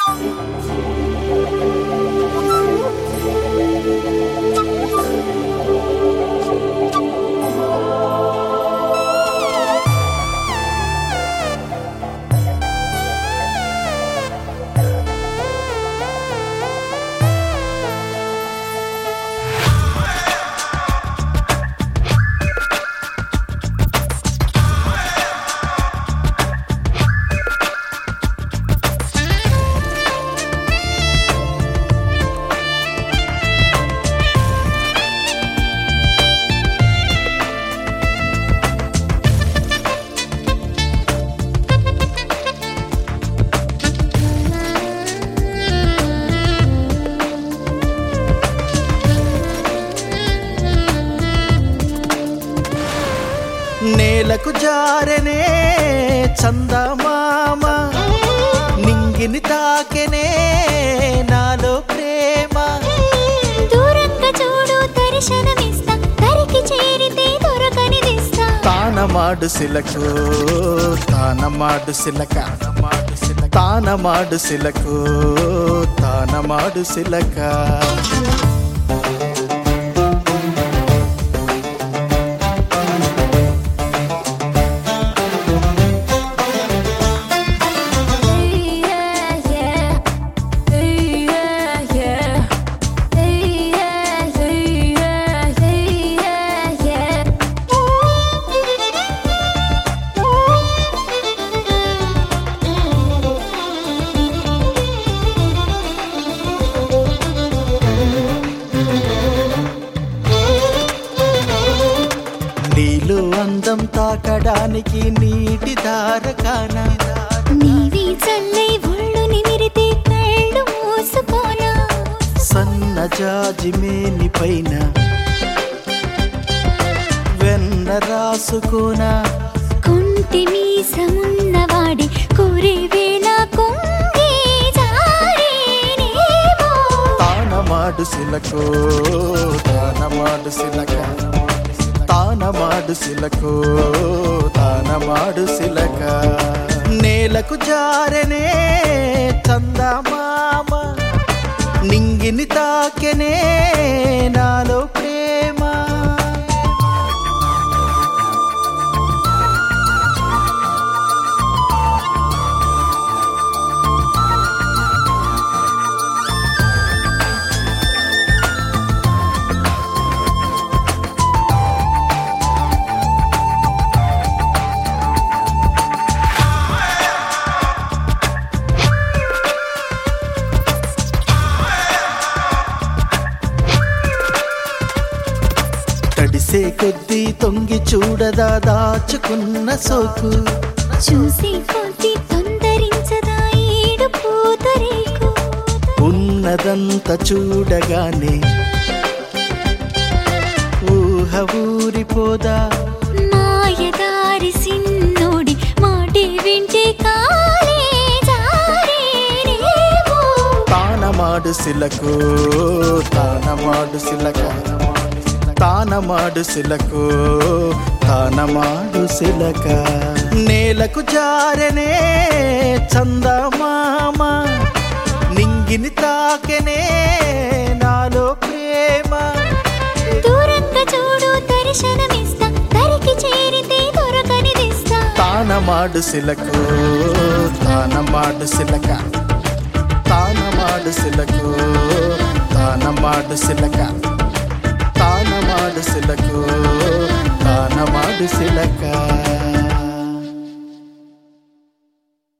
నేలకు జారెనే చందమామ నింగిని తాకెనే నాలో ప్రేమ దూరంగా చూడు దర్శనమిస్తా దరికి చేరితే దొరకనిదిస్తా తానమాడు సిలకు తానమాడు సిలక తానమాడు సిలకు తానమాడు సిలక నీళ్ళు అందం తాకడానికి నీటి దారకానా నీవి చల్లై ఒళ్ళు నిమిరితే కళ్ళు మూసుకోనా సన్న జాజి మేని పైన వెన్న రాసుకోనా కుంటి మీసమున్నవాడి కోరే వేళ కొంగి జారేనేమో తానమాడు సిలకు తానమాడు సిలక తానమాడు సిలకు తానమాడు సిలక నేలకు జారెనే చందమామ నింగిని తాకెనే నాలో ప్రేమ తడిసే కొద్దీ తొంగి చూడదా దాచుకున్న సోకు చూసి కొద్ది తొందరించదా ఈడు పూతరేకు ఉన్నదంత చూడగానే ఊహ ఊరిపోదా మాయదారి సిన్నోడి మాటి వింటే కాలే జారేనేమో తానమాడు సిలకు తానమాడు సిలక తానమాడు సిలకు తానమాడు సిలక నేలకు జారెనే చందమామ నింగిని తాకెనే నాలో ప్రేమ దూరంగా చూడు దర్శనమిస్తా దరికి చేరితే దొరకనిదిస్తా తానమాడు సిలకు తానమాడు సిలక తానమాడు సిలకు తానమాడు సిలక తానమాడు సిలకు తానమాడు సిలక